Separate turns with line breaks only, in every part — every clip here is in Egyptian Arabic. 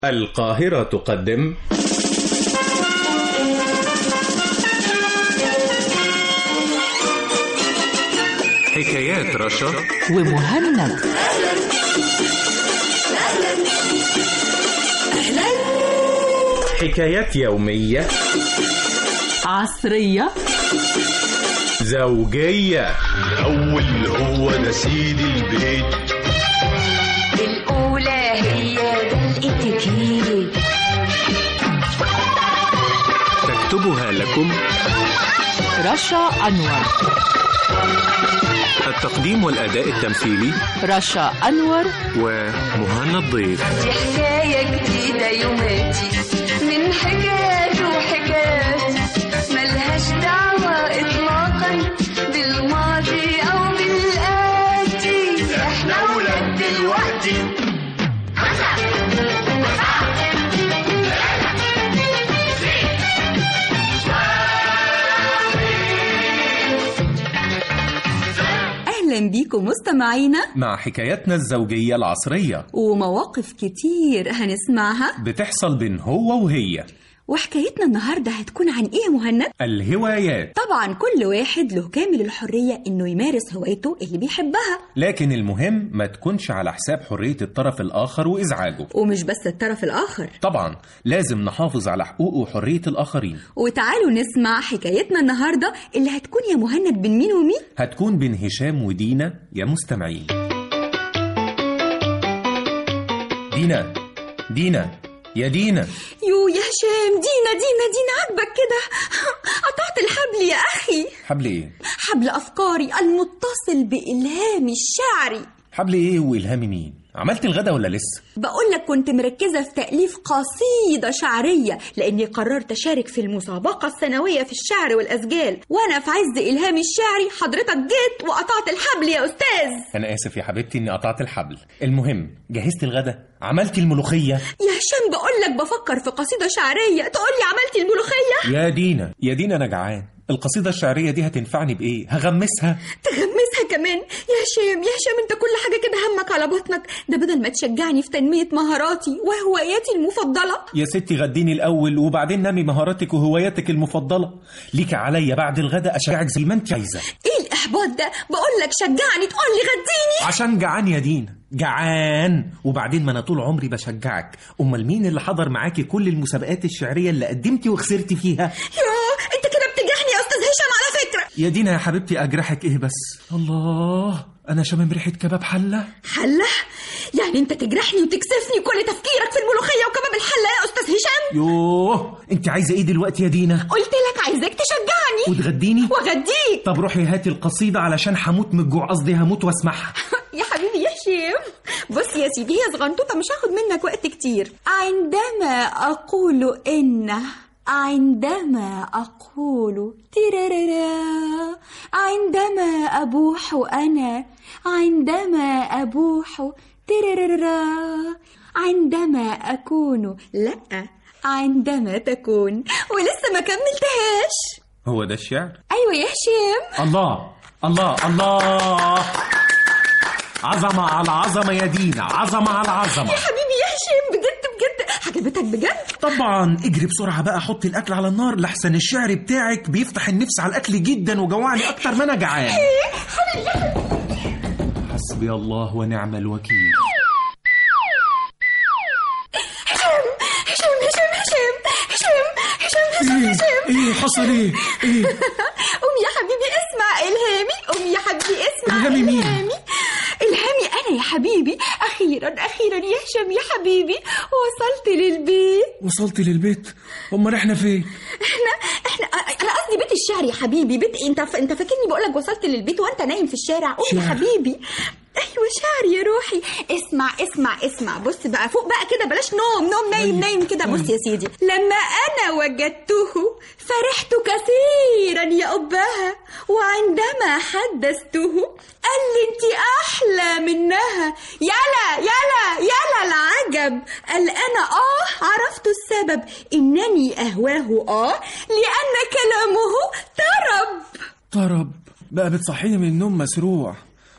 القاهرة تقدم
حكايات رشا
ومهند
حكايات يومية
عصرية
زوجية
الأول هو ده سيد البيت
الأولى هي ده الاتيكيت
تكتبها لكم
رشا أنور
التقديم والأداء التمثيلي
رشا أنور
ومهنا الضيف
دي حكاية جديدة يوماتي من حكايات وحكايات ملهاش دعوة إطلاقا بالماضي أو بالآتي إحنا ولاد دلوقتي
أهلا بيكم مستمعينا
مع حكاياتنا الزوجية العصرية
ومواقف كتير هنسمعها
بتحصل بين هو وهي
وحكايتنا النهاردة هتكون عن إيه يا مهند؟
الهوايات
طبعا كل واحد له كامل الحرية إنه يمارس هوايته اللي بيحبها
لكن المهم ما تكونش على حساب حرية الطرف الآخر وإزعاجه
ومش بس الطرف الآخر
طبعا لازم نحافظ على حقوق وحرية الآخرين
وتعالوا نسمع حكايتنا النهاردة اللي هتكون يا مهند بين مين ومين؟
هتكون بين هشام ودينا يا مستمعين دينا دينا يا دينا
يو يا هشام دينا دينا دينا عاجبك كده قطعت الحبل يا أخي
حبل ايه
حبل أفكاري المتصل بإلهامي الشعري
حبل ايه والهامي مين عملت الغدا ولا لسه
بقول لك كنت مركزة في تأليف قصيدة شعرية لأني قررت أشارك في المسابقة السنوية في الشعر والأسجال وأنا في عز إلهامي الشعري حضرتك جيت وقطعت الحبل يا أستاذ
انا اسف يا حبيبتي اني قطعت الحبل المهم جهزت الغدا عملت الملوخيه
يا هشام بقول لك بفكر في قصيدة شعرية تقول لي عملت الملوخية
يا دينا يا دينا انا جعان القصيدة الشعرية دي هتنفعني بإيه؟ هغمسها
تغمسها كمان يا هشام يا هشام انت كل حاجة كده همك على بطنك ده بدل ما تشجعني في تنمية مهاراتي وهواياتي المفضلة
يا ستي غديني الأول وبعدين نمي مهاراتك وهواياتك المفضلة ليك عليا بعد الغدا أشجعك زي ما أنت عايزة
ايه الإحباط ده بقول لك شجعني تقول لي غديني
عشان جعان يا دينا جعان وبعدين ما أنا طول عمري بشجعك أمال مين اللي حضر معاكي كل المسابقات الشعرية اللي قدمتي وخسرتي فيها
يا انت كده بتجرحني يا أستاذ هشام على فكرة
يا دينا يا حبيبتي أجرحك إيه بس الله أنا شامم ريحة كباب حلة
حلة؟ يعني انت تجرحني وتكسفني كل تفكيرك في الملوخية وكباب الحلة يا أستاذ هشام
يوه أنت عايزة إيه دلوقتي يا دينا؟
قلت لك عايزاك تشجعني
وتغديني؟
وأغديك
طب روحي هاتي القصيدة علشان هموت من الجوع قصدي هموت واسمعها
يا حبيبي يا هشام بص يا سيدي هي صغنطوطة مش هاخد منك وقت كتير عندما أقول إن عندما أقول تيرارارا عندما أبوح أنا عندما أبوح تيرارارا عندما أكون لأ عندما تكون ولسه ما كملتهاش
هو ده الشعر؟
أيوة يا هشام
الله الله الله عظمة على عظمة يا دينا عظمة على عظمة
حبيبي يا هشام بجد بجد عجبتك بجد
طبعا اجري بسرعة بقى حط الأكل على النار لحسن الشعر بتاعك بيفتح النفس على الأكل جدا وجوعني أكتر ما أنا جعان حسبي الله ونعم الوكيل
هشام هشام هشام هشام هشام هشام هشام هشام
ايه حصل ايه ايه
قوم يا حبيبي اسمع إلهامي قوم يا حبيبي اسمع
إلهامي مين؟
إلهامي إلهامي أنا يا حبيبي أخيرا أخيرا يا هشام يا حبيبي وصلت للبيت
وصلت للبيت امال احنا فين
احنا احنا انا قصدي بيت الشعر يا حبيبي بيت انت انت فاكرني بقول لك وصلت للبيت وانت نايم في الشارع قوم يا
شعر.
حبيبي ايوه شعر يا روحي اسمع اسمع اسمع بص بقى فوق بقى كده بلاش نوم نوم نايم نايم كده بص يا سيدي لما انا وجدته فرحت كثيرا يا ابها وعندما حدثته قال لي انت احلى منها يلا يلا يلا العجب قال انا اه عرفت السبب انني اهواه اه لان كلامه طرب
طرب بقى بتصحيني من النوم مسروع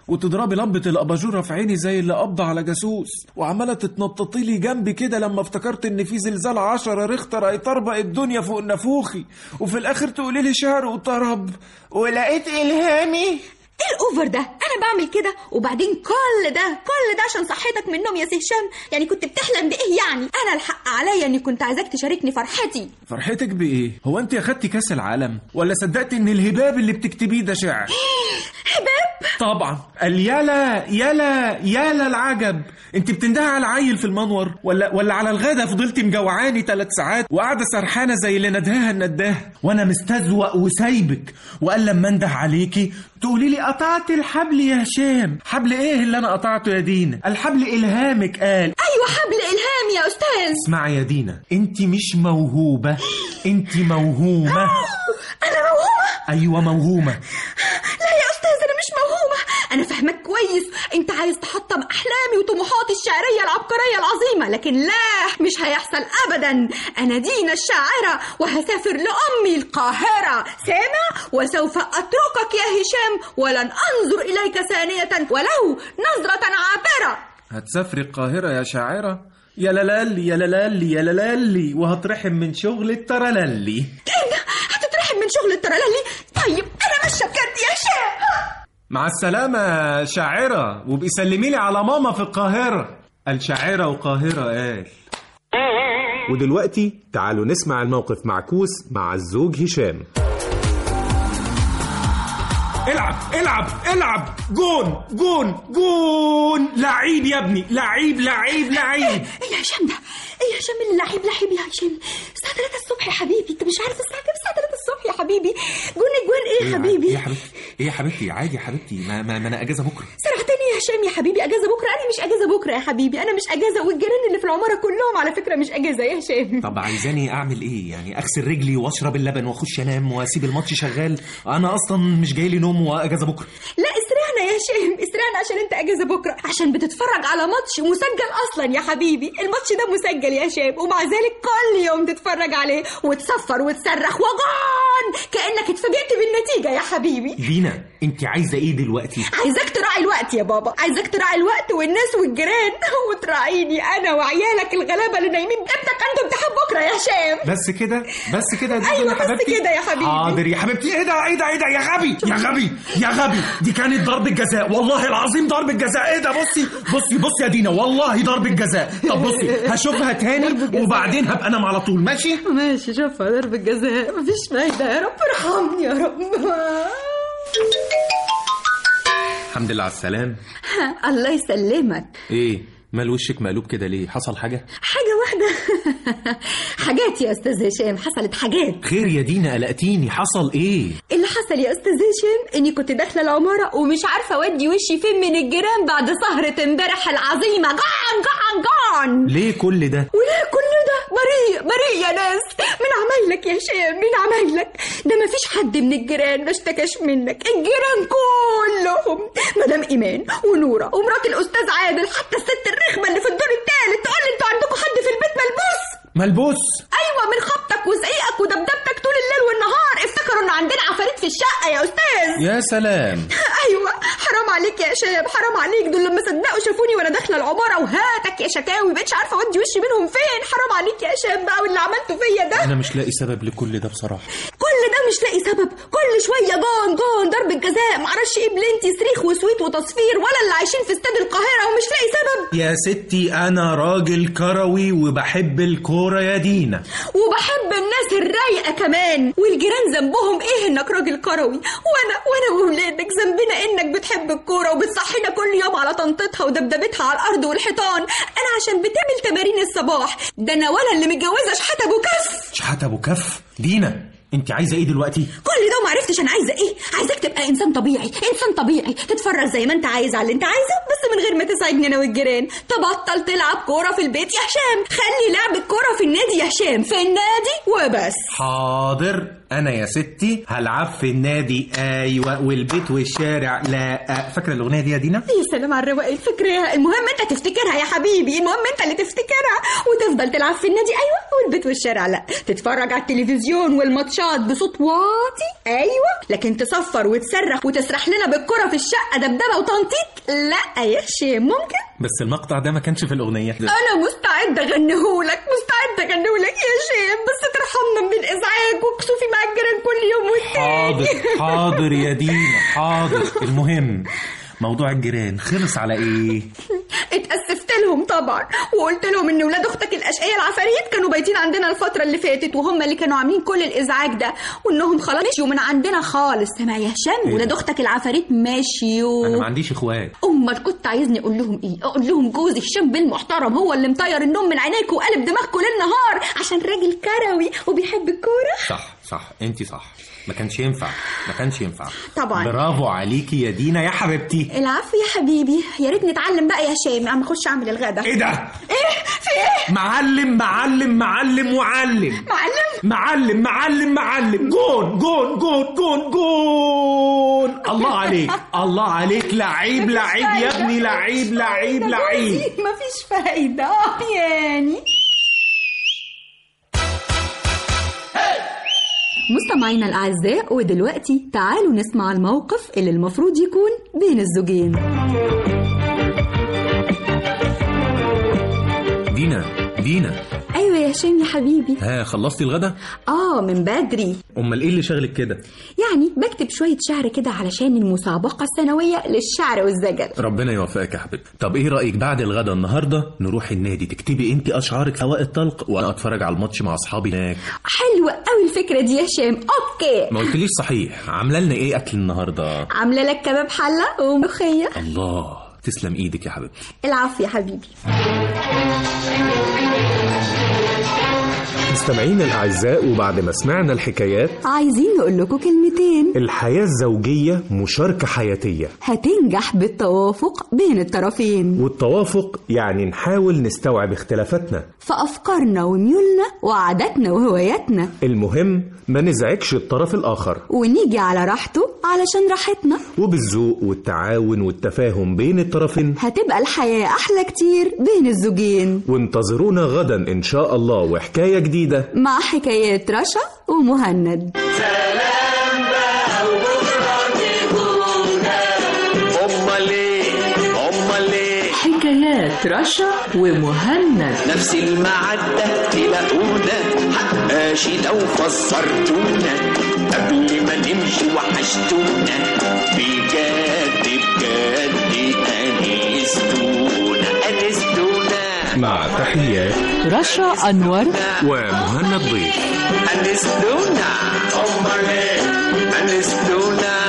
وتضربي لمبة الأباجورة في عيني زي اللي قبض على جاسوس وعمالة تتنططي لي جنبي كده لما افتكرت إن في زلزال عشرة ريختر هيطربق الدنيا فوق نافوخي وفي الآخر تقولي لي شعر وطرب ولقيت إلهامي
ايه الاوفر ده انا بعمل كده وبعدين كل ده كل ده عشان صحتك من النوم يا سي هشام يعني كنت بتحلم بايه يعني انا الحق عليا اني كنت عايزاك تشاركني فرحتي
فرحتك بإيه؟ هو أنت أخدتي كأس العالم ولا صدقت إن الهباب اللي بتكتبيه ده شعر؟
حباب
طبعا
قال يلا يلا يلا العجب انت بتندهي على العيل في المنور ولا ولا على الغدا فضلتي مجوعاني ثلاث ساعات وقاعده سرحانه زي اللي ندهها النداه وانا مستزوق وسايبك وقال لما انده عليكي تقولي لي قطعت الحبل يا هشام حبل ايه اللي انا قطعته يا دينا الحبل الهامك قال
ايوه حبل الهام يا استاذ
اسمعي يا دينا انت مش موهوبه انت موهومه
انا موهومه
ايوه موهومه
لا يا استاذ انا مش موهومه انا فاهمك كويس انت عايز تحطم احلامي وطموحاتي الشعريه العبقريه العظيمه لكن لا مش هيحصل ابدا انا دينا الشاعره وهسافر لامي القاهره سامع وسوف اتركك يا هشام ولن انظر اليك ثانيه ولو نظره عابره
هتسافري القاهرة يا شاعرة؟ يا لالي يا لالي يا لالي
وهترحم من شغل الترللي
ايه ده هتترحم من شغل الترللي طيب انا ماشيه بجد يا هشام
مع السلامة شاعرة وبقي سلمي لي على ماما في القاهرة الشاعرة وقاهرة قال
ودلوقتي تعالوا نسمع الموقف معكوس مع الزوج هشام
العب العب العب جون جون جون لعيب يا ابني لعيب لعيب لعيب
ايه يا هشام ده ايه يا هشام اللعيب لعيب يا هشام الساعه 3 الصبح يا حبيبي انت مش عارف الساعه كام الساعه 3 الصبح يا حبيبي جون اجوان ايه يا حبيبي
ايه يا حبيبتي ايه يا حبيبتي عادي يا حبيبتي ما, ما, ما انا اجازه بكره
سرحتني يا هشام يا حبيبي اجازه بكره انا مش اجازه بكره يا حبيبي انا مش اجازه والجيران اللي في العماره كلهم على فكره مش اجازه يا هشام
طب عايزاني اعمل ايه يعني اغسل رجلي واشرب اللبن واخش انام واسيب الماتش شغال انا اصلا مش جاي لي نوم واجازه بكره
لا اسرعنا يا هشام اسرعنا عشان انت اجازه بكره عشان بتتفرج على ماتش مسجل اصلا يا حبيبي الماتش ده مسجل يا هشام ومع ذلك كل يوم تتفرج عليه وتصفر وتصرخ وجون كانك اتفاجئت بالنتيجه يا حبيبي
دينا انت عايزه ايه دلوقتي
عايزاك تراعي الوقت يا بابا عايزاك تراعي الوقت والناس والجيران وتراعيني انا وعيالك الغلابه اللي نايمين ابنك عنده امتحان بكره يا هشام
بس كده بس كده يا دينا
أيوة
يا
بس
حبيبتي؟
كده يا حبيبي.
حاضر يا حبيبتي ايه ده ايه ده ايه ده يا غبي يا غبي يا غبي دي كانت ضربة جزاء والله العظيم ضربة جزاء ايه ده بصي بصي بصي يا دينا والله ضربة جزاء طب بصي هشوفها تاني وبعدين هبقى انام على طول ماشي
ماشي شوفها ضرب الجزاء مفيش فايده يا رب ارحمني يا رب
الحمد لله على السلام
الله يسلمك
ايه مال وشك مقلوب كده ليه حصل حاجة
حاجة واحدة حاجات يا أستاذ هشام حصلت حاجات
خير يا دينا قلقتيني حصل ايه
اللي حصل يا أستاذ هشام إني كنت داخلة العمارة ومش عارفة أودي وشي فين من الجيران بعد سهرة امبارح العظيمة جعن جعن جعن
ليه كل ده
وليه كل ده بريء بريء يا ناس من عمايلك يا هشام من عمايلك ده ما فيش حد من الجيران ما اشتكاش منك الجيران كلهم مدام ايمان ونوره ومرات الاستاذ عادل حتى الست الرخمه اللي في الدور الثالث تقول لي انتوا عندكم حد في البيت ملبوس
ملبوس
ايوه من خبطك وزعيقك ودبدبتك طول الليل والنهار افتكروا ان عندنا عفاريت في الشقه يا استاذ
يا سلام
ايوه حرام عليك يا شاب حرام عليك دول لما صدقوا شافوني وانا داخله العماره وهاتك يا شكاوي بقتش عارفه اودي وشي منهم فين حرام عليك يا شاب بقى واللي عملته فيا ده
انا مش لاقي سبب لكل ده بصراحة
كل ده مش لاقي سبب كل شويه جون جون ضرب الجزاء معرفش ايه بلنتي صريخ وسويت وتصفير ولا اللي عايشين في استاد القاهره ومش لاقي سبب
يا ستي انا راجل كروي وبحب الكورة يا دينا
وبحب الناس الرايقه كمان والجيران ذنبهم ايه انك راجل كروي وانا وانا وولادك ذنبنا انك بتحب الكوره وبتصحينا كل يوم على طنطتها ودبدبتها على الارض والحيطان انا عشان بتعمل تمارين الصباح ده انا ولا اللي متجوزه شحات ابو كف
شحات ابو كف دينا انت عايزة ايه دلوقتي
كل ده ومعرفتش انا عايزه ايه عايزاك تبقى انسان طبيعي انسان طبيعي تتفرج زي ما انت عايز على اللي انت عايزه بس من غير ما تزعجني انا والجيران تبطل تلعب كوره في البيت يا هشام خلي لعب الكوره في النادي يا هشام في النادي وبس
حاضر انا يا ستي هلعب في النادي ايوه والبيت والشارع لا فاكره الاغنيه دي يا دينا
يا سلام على الرواق الفكرة المهم انت تفتكرها يا حبيبي المهم انت اللي تفتكرها وتفضل تلعب في النادي ايوه والبيت والشارع لا تتفرج على التلفزيون والماتشات بصوت واطي ايوه لكن تصفر وتصرخ وتسرح لنا بالكره في الشقه دبدبه وتنطيط لا يا هشام ممكن
بس المقطع ده ما كانش في الأغنية
انا مستعده اغنيهولك مستعده اغنيهولك يا هشام بس ترحمنا من الازعاج وكسوفي مع الجيران كل يوم والتاني
حاضر حاضر يا دينا حاضر المهم موضوع الجيران خلص على ايه
اتأسفت لهم طبعا وقلت لهم ان ولاد اختك الاشقية العفاريت كانوا بايتين عندنا الفترة اللي فاتت وهم اللي كانوا عاملين كل الازعاج ده وانهم خلاص مشيوا من عندنا خالص سامع يا هشام
إيه؟
ولاد اختك العفاريت مشيوا
انا ما عنديش اخوات
امال كنت عايزني اقول لهم ايه اقول لهم جوزي هشام بن محترم هو اللي مطير النوم من عينيك وقلب دماغكم ليل نهار عشان راجل كروي وبيحب الكوره
صح صح انت صح ما كانش ينفع ما كانش ينفع
طبعاً.
برافو عليكي يا دينا يا حبيبتي
العفو يا حبيبي يا ريت نتعلم بقى يا هشام عم اخش اعمل الغدا
ايه ده
ايه في ايه
معلم معلم معلم وعلم
معلم
معلم معلم معلم جون جون جون جون جون الله عليك الله عليك لعيب لعيب يا ابني لعيب لعيب لعيب
مفيش فايدة اه يعني مستمعينا الأعزاء ودلوقتي تعالوا نسمع الموقف اللي المفروض يكون بين الزوجين
دينا دينا
أيوة يا هشام يا حبيبي
ها خلصتي الغدا
آه من بدري
امال ايه اللي شغلك كده
يعني بكتب شوية شعر كده علشان المسابقة السنوية للشعر والزجل
ربنا يوفقك يا حبيبي طب ايه رايك بعد الغدا النهارده نروح النادي تكتبي انت اشعارك في هواء الطلق وانا اتفرج على الماتش مع اصحابي هناك
حلوة قوي الفكرة دي يا هشام أوكي
ما قلتليش صحيح عامله لنا ايه اكل النهارده
عاملة لك كباب حلة وملوخية
الله تسلم ايدك يا حبيبتي
العفو يا حبيبي
مستمعينا الأعزاء وبعد ما سمعنا الحكايات
عايزين نقول لكم كلمتين
الحياة الزوجية مشاركة حياتية
هتنجح بالتوافق بين الطرفين
والتوافق يعني نحاول نستوعب اختلافاتنا
في أفكارنا وميولنا وعاداتنا وهواياتنا
المهم ما نزعجش الطرف الآخر
ونيجي على راحته علشان راحتنا
وبالذوق والتعاون والتفاهم بين الطرفين
هتبقى الحياة أحلى كتير بين الزوجين
وانتظرونا غدا إن شاء الله وحكاية جديدة
مع حكايات رشا ومهند
امال ايه امال ايه
حكايات رشا ومهند
نفس المعدة تلاقونا حقاشي لو فسرتونا قبل ما نمشي وحشتونا بجد بجد أنستونا أنستونا
مع تحيات
رشا أنور
ومهند ضيف
أنستونا أمال إيه أنستونا